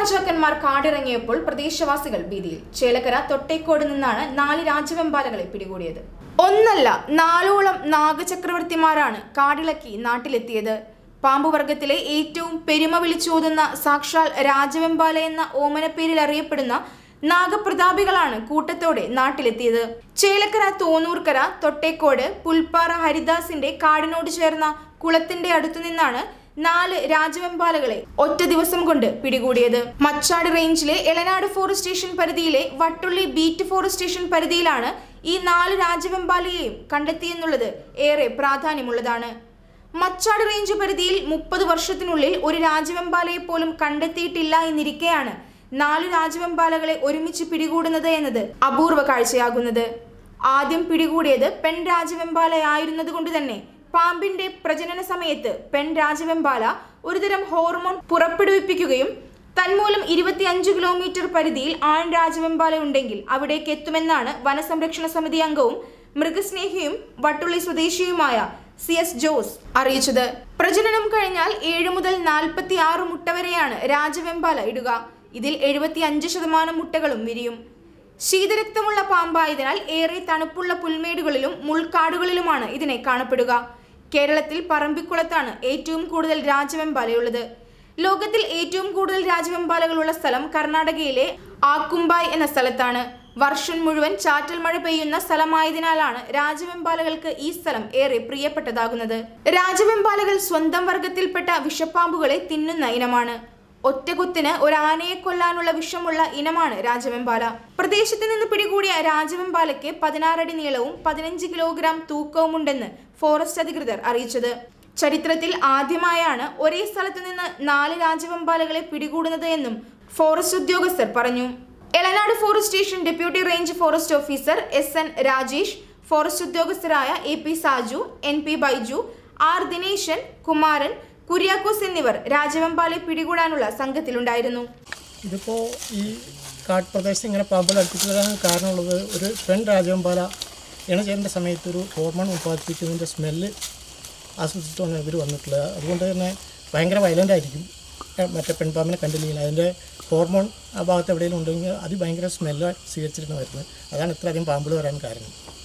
രാജാക്കന്മാർ കാടിറങ്ങിയപ്പോൾ പ്രദേശവാസികൾ ഭീതിയിൽ ചേലക്കര തൊട്ടേക്കോട് നിന്നാണ് നാല് രാജവെമ്പാലകളെ പിടികൂടിയത് ഒന്നല്ല നാലോളം നാഗചക്രവർത്തിമാരാണ് കാടിളക്കി നാട്ടിലെത്തിയത് പാമ്പുവർഗത്തിലെ ഏറ്റവും പെരുമ വിളിച്ചോതുന്ന സാക്ഷാൽ രാജവെമ്പാല എന്ന ഓമനപ്പേരിൽ അറിയപ്പെടുന്ന നാഗപ്രതാപികളാണ് കൂട്ടത്തോടെ നാട്ടിലെത്തിയത് ചേലക്കര തോന്നൂർക്കര തൊട്ടേക്കോട് പുൽപ്പാറ ഹരിദാസിന്റെ കാടിനോട് ചേർന്ന കുളത്തിന്റെ അടുത്തു നിന്നാണ് നാല് രാജവെമ്പാലകളെ ഒറ്റ ദിവസം കൊണ്ട് പിടികൂടിയത് മച്ചാട് റേഞ്ചിലെ എളനാട് ഫോറസ്റ്റ് സ്റ്റേഷൻ പരിധിയിലെ വട്ടുള്ളി ബീറ്റ് ഫോറസ്റ്റ് സ്റ്റേഷൻ പരിധിയിലാണ് ഈ നാല് രാജവെമ്പാലയെയും കണ്ടെത്തിയെന്നുള്ളത് ഏറെ പ്രാധാന്യമുള്ളതാണ് മച്ചാട് റേഞ്ച് പരിധിയിൽ മുപ്പത് വർഷത്തിനുള്ളിൽ ഒരു രാജവെമ്പാലയെ പോലും കണ്ടെത്തിയിട്ടില്ല എന്നിരിക്കെയാണ് നാല് രാജവെമ്പാലകളെ ഒരുമിച്ച് പിടികൂടുന്നത് എന്നത് അപൂർവ കാഴ്ചയാകുന്നത് ആദ്യം പിടികൂടിയത് പെൺ രാജവെമ്പാലയായിരുന്നത് കൊണ്ട് തന്നെ പാമ്പിന്റെ പ്രജനന സമയത്ത് പെൺ രാജവെമ്പാല ഒരുതരം ഹോർമോൺ പുറപ്പെടുവിപ്പിക്കുകയും തന്മൂലം ഇരുപത്തിയഞ്ച് കിലോമീറ്റർ പരിധിയിൽ ആൺ രാജവെമ്പാല ഉണ്ടെങ്കിൽ അവിടേക്ക് എത്തുമെന്നാണ് വനസംരക്ഷണ സമിതി അംഗവും മൃഗസ്നേഹിയും വട്ടുള്ളി സ്വദേശിയുമായ സി എസ് ജോസ് അറിയിച്ചത് പ്രജനനം കഴിഞ്ഞാൽ ഏഴ് മുതൽ നാൽപ്പത്തി ആറ് മുട്ട വരെയാണ് രാജവെമ്പാല ഇടുക ഇതിൽ എഴുപത്തി അഞ്ച് ശതമാനം മുട്ടകളും വിരിയും ശീതരക്തമുള്ള പാമ്പായതിനാൽ ഏറെ തണുപ്പുള്ള പുൽമേടുകളിലും മുൾക്കാടുകളിലുമാണ് ഇതിനെ കാണപ്പെടുക കേരളത്തിൽ പറമ്പിക്കുളത്താണ് ഏറ്റവും കൂടുതൽ രാജവെമ്പാലയുള്ളത് ലോകത്തിൽ ഏറ്റവും കൂടുതൽ രാജവെമ്പാലകളുള്ള സ്ഥലം കർണാടകയിലെ ആക്കുംബായ് എന്ന സ്ഥലത്താണ് വർഷം മുഴുവൻ ചാറ്റൽ മഴ പെയ്യുന്ന സ്ഥലമായതിനാലാണ് രാജവെമ്പാലകൾക്ക് ഈ സ്ഥലം ഏറെ പ്രിയപ്പെട്ടതാകുന്നത് രാജവെമ്പാലകൾ സ്വന്തം വർഗത്തിൽപ്പെട്ട വിഷപ്പാമ്പുകളെ തിന്നുന്ന ഇനമാണ് ഒറ്റകുത്തിന് ഒരു ആനയെ കൊല്ലാനുള്ള വിഷമുള്ള ഇനമാണ് രാജവെമ്പാല പ്രദേശത്ത് നിന്ന് പിടികൂടിയ രാജവെമ്പാലയ്ക്ക് പതിനാറടി നീളവും പതിനഞ്ച് കിലോഗ്രാം തൂക്കവുമുണ്ടെന്ന് ഫോറസ്റ്റ് അധികൃതർ അറിയിച്ചത് ചരിത്രത്തിൽ ആദ്യമായാണ് ഒരേ സ്ഥലത്ത് നിന്ന് നാല് രാജവെമ്പാലകളെ പിടികൂടുന്നത് എന്നും ഫോറസ്റ്റ് ഉദ്യോഗസ്ഥർ പറഞ്ഞു Elanad forest station deputy range forest officer S N Rajesh forest ഉദ്യോഗസ്ഥരായ A P Saju N P Baiju R Dineshan Kumaran Kuriakose എന്നിവർ രാജവെമ്പാലെ പിടികൂടാനുള്ള സംഘത്തിലുണ്ടായിരുന്നു ഇതിപ്പോൾ ഈ കാട്ടുപ്രദേശത്ത് ഇങ്ങനെ പാമ്പുകൾ അടുപ്പിച്ച് വരാൻ കാരണമുള്ളത് ഒരു പെൺ രാജവെമ്പാല ഇണ ചേരേണ്ട സമയത്ത് ഒരു ഹോർമോൺ ഉത്പാദിപ്പിക്കുന്നതിൻ്റെ സ്മെല്ല് ആസ്വദിച്ചിട്ടാണ് ഇവർ വന്നിട്ടുള്ളത് അതുകൊണ്ട് തന്നെ ഭയങ്കര വയലൻ്റ് ആയിരിക്കും ഏഹ് മറ്റേ പെൺപാമ്പിനെ കണ്ടില്ലെങ്കിൽ അതിൻ്റെ ഹോർമോൺ ആ ഭാഗത്ത് എവിടെയെങ്കിലും ഉണ്ടെങ്കിൽ അത് ഭയങ്കര സ്മെല്ല് സ്വീകരിച്ചിട്ടാണ് വരുന്നത് അതാണ് ഇത്രയധികം പാമ്പുകൾ വരാൻ കാരണം